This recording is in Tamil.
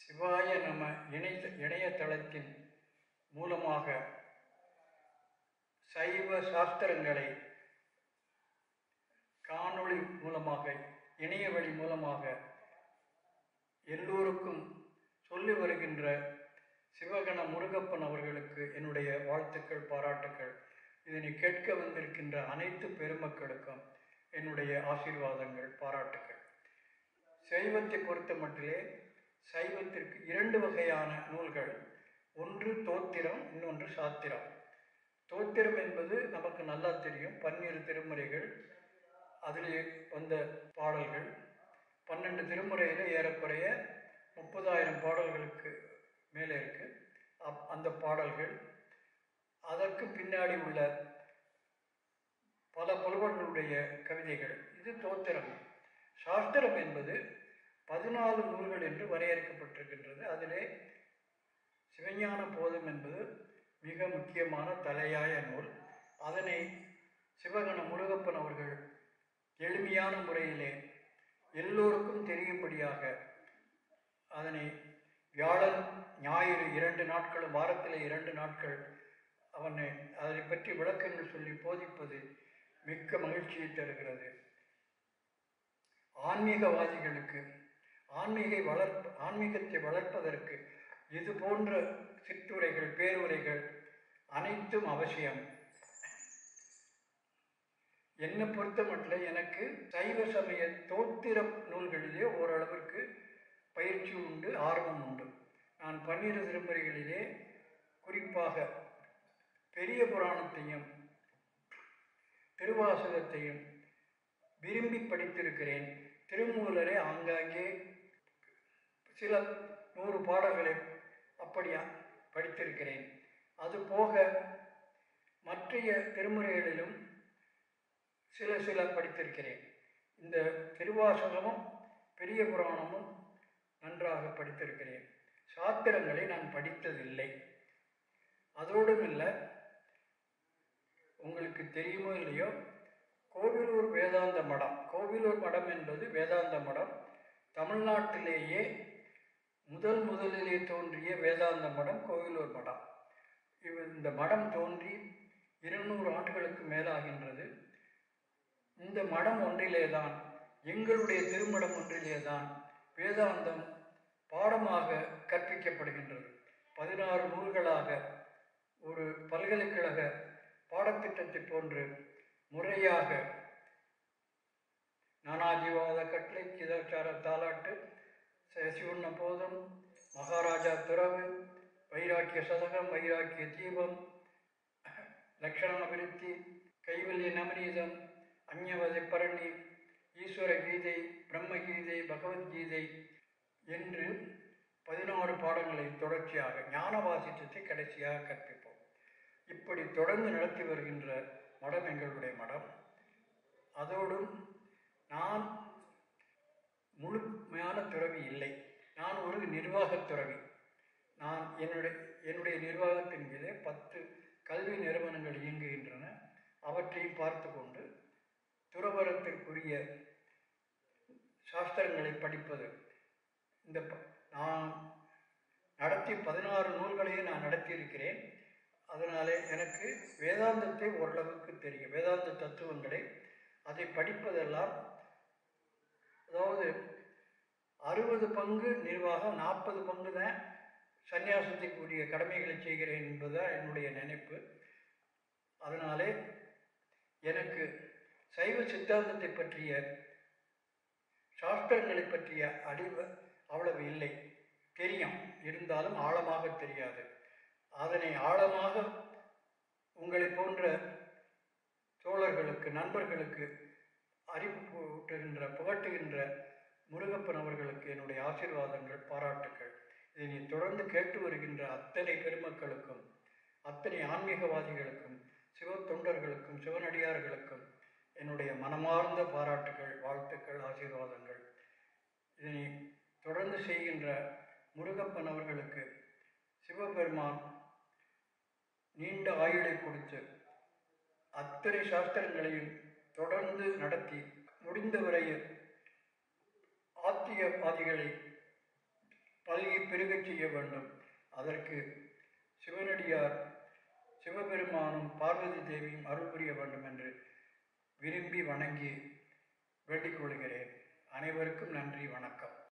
சிவாய நம இணைய இணையதளத்தின் மூலமாக சைவ சாஸ்திரங்களை காணொளி மூலமாக இணைய வழி மூலமாக எல்லோருக்கும் சொல்லி வருகின்ற சிவகண முருகப்பன் அவர்களுக்கு என்னுடைய வாழ்த்துக்கள் பாராட்டுக்கள் இதனை கேட்க வந்திருக்கின்ற அனைத்து பெருமக்களுக்கும் என்னுடைய ஆசீர்வாதங்கள் பாராட்டுக்கள் சைவத்தை பொறுத்த மட்டிலே சைவத்திற்கு இரண்டு வகையான நூல்கள் ஒன்று தோத்திரம் இன்னொன்று சாத்திரம் தோத்திரம் என்பது நமக்கு நல்லா தெரியும் பன்னிரு திருமுறைகள் அதிலே வந்த பாடல்கள் பன்னெண்டு திருமுறையில் ஏறக்குறைய முப்பதாயிரம் பாடல்களுக்கு மேலே இருக்கு அப் அந்த பாடல்கள் அதற்கு பின்னாடி உள்ள பல புலவர்களுடைய கவிதைகள் இது தோத்திரம் சாஸ்திரம் என்பது பதினாலு நூல்கள் என்று வரையறுக்கப்பட்டிருக்கின்றது அதிலே சிவஞான போதம் என்பது மிக முக்கியமான தலையாய நூல் அதனை சிவகண முருகப்பன் அவர்கள் எளிமையான முறையிலே எல்லோருக்கும் தெரியும்படியாக அதனை வியாழன் ஞாயிறு இரண்டு நாட்களும் வாரத்தில் இரண்டு நாட்கள் அவனை அதை பற்றி விளக்கங்கள் சொல்லி போதிப்பது மிக்க மகிழ்ச்சியை தருகிறது ஆன்மீகவாதிகளுக்கு ஆன்மீகை வளர்ப்ப ஆன்மீகத்தை வளர்ப்பதற்கு இது போன்ற சிற்றுரைகள் பேருரைகள் அனைத்தும் அவசியம் என்னை பொறுத்த மட்டும் எனக்கு சைவ சமய தோத்திர நூல்களிலே ஓரளவிற்கு பயிற்சி உண்டு ஆர்வம் உண்டு நான் பன்னிரு திருமுறைகளிலே குறிப்பாக பெரிய புராணத்தையும் திருவாசகத்தையும் விரும்பி படித்திருக்கிறேன் திருமூலரை ஆங்காங்கே சில நூறு பாடல்களை அப்படியா படித்திருக்கிறேன் அது போக மற்றைய திருமுறைகளிலும் சில சில படித்திருக்கிறேன் இந்த திருவாசகமும் பெரிய புராணமும் நன்றாக படித்திருக்கிறேன் சாத்திரங்களை நான் படித்ததில்லை அதோடும் இல்லை உங்களுக்கு தெரியுமோ இல்லையோ கோவிலூர் வேதாந்த மடம் கோவிலூர் மடம் என்பது வேதாந்த மடம் தமிழ்நாட்டிலேயே முதல் முதலிலே தோன்றிய வேதாந்த மடம் கோவிலூர் மடம் இவ இந்த மடம் தோன்றி இருநூறு ஆண்டுகளுக்கு மேலாகின்றது இந்த மடம் ஒன்றிலே தான் எங்களுடைய திருமடம் ஒன்றிலே தான் வேதாந்தம் பாடமாக கற்பிக்கப்படுகின்றது பதினாறு நூல்களாக ஒரு பல்கலைக்கழக பாடத்திட்டத்தை போன்று முறையாக நானாஜிவாத கட்டளை கிதாச்சார தாலாட்டு சிவண்ண போதம் மகாராஜா துறவு வைராக்கிய சதகம் வைராக்கிய தீபம் லக்ஷண அபிவிருத்தி கைவல்ய நவநீதம் அந்யவதை பரணி ஈஸ்வர கீதை பிரம்ம கீதை பகவத்கீதை என்று பதினாறு பாடங்களை தொடர்ச்சியாக ஞான வாசித்தத்தை கடைசியாக கற்பிப்போம் இப்படி தொடர்ந்து நடத்தி வருகின்ற மடம் எங்களுடைய மடம் அதோடும் நான் முழுமையான துறவி இல்லை நான் ஒரு நிர்வாகத் துறவி நான் என்னுடைய என்னுடைய நிர்வாகத்தின் மீது பத்து கல்வி நிறுவனங்கள் இயங்குகின்றன அவற்றையும் பார்த்து கொண்டு துறவரத்திற்குரிய சாஸ்திரங்களை படிப்பது இந்த ப- நான் நடத்தி பதினாறு நூல்களையும் நான் நடத்தியிருக்கிறேன் அதனாலே எனக்கு வேதாந்தத்தை ஓரளவுக்கு தெரியும் வேதாந்த தத்துவங்களை அதை படிப்பதெல்லாம் அதாவது அறுபது பங்கு நிர்வாகம் நாற்பது பங்கு தான் சன்னியாசத்துக்குரிய கடமைகளை செய்கிறேன் என்பதுதான் என்னுடைய நினைப்பு அதனாலே எனக்கு சைவ சித்தாந்தத்தை பற்றிய சாஸ்திரங்களை பற்றிய அறிவு அவ்வளவு இல்லை தெரியும் இருந்தாலும் ஆழமாக தெரியாது அதனை ஆழமாக உங்களை போன்ற தோழர்களுக்கு நண்பர்களுக்கு அறிவுட்டுகின்ற புகட்டுகின்ற முருகப்பன் அவர்களுக்கு என்னுடைய ஆசீர்வாதங்கள் பாராட்டுக்கள் இதனை தொடர்ந்து கேட்டு வருகின்ற அத்தனை பெருமக்களுக்கும் அத்தனை ஆன்மீகவாதிகளுக்கும் சிவ தொண்டர்களுக்கும் சிவனடியார்களுக்கும் என்னுடைய மனமார்ந்த பாராட்டுகள் வாழ்த்துக்கள் ஆசீர்வாதங்கள் இதனை தொடர்ந்து செய்கின்ற முருகப்பன் அவர்களுக்கு சிவபெருமான் நீண்ட ஆயுளை கொடுத்து அத்தனை சாஸ்திரங்களையும் தொடர்ந்து நடத்தி முடிந்தவரை ஆத்திகவாதிகளை பல பல்கி பெருகச் செய்ய வேண்டும் அதற்கு சிவனடியார் சிவபெருமானும் பார்வதி தேவியும் அருள் புரிய வேண்டும் என்று விரும்பி வணங்கி வேண்டிக் கொள்கிறேன் அனைவருக்கும் நன்றி வணக்கம்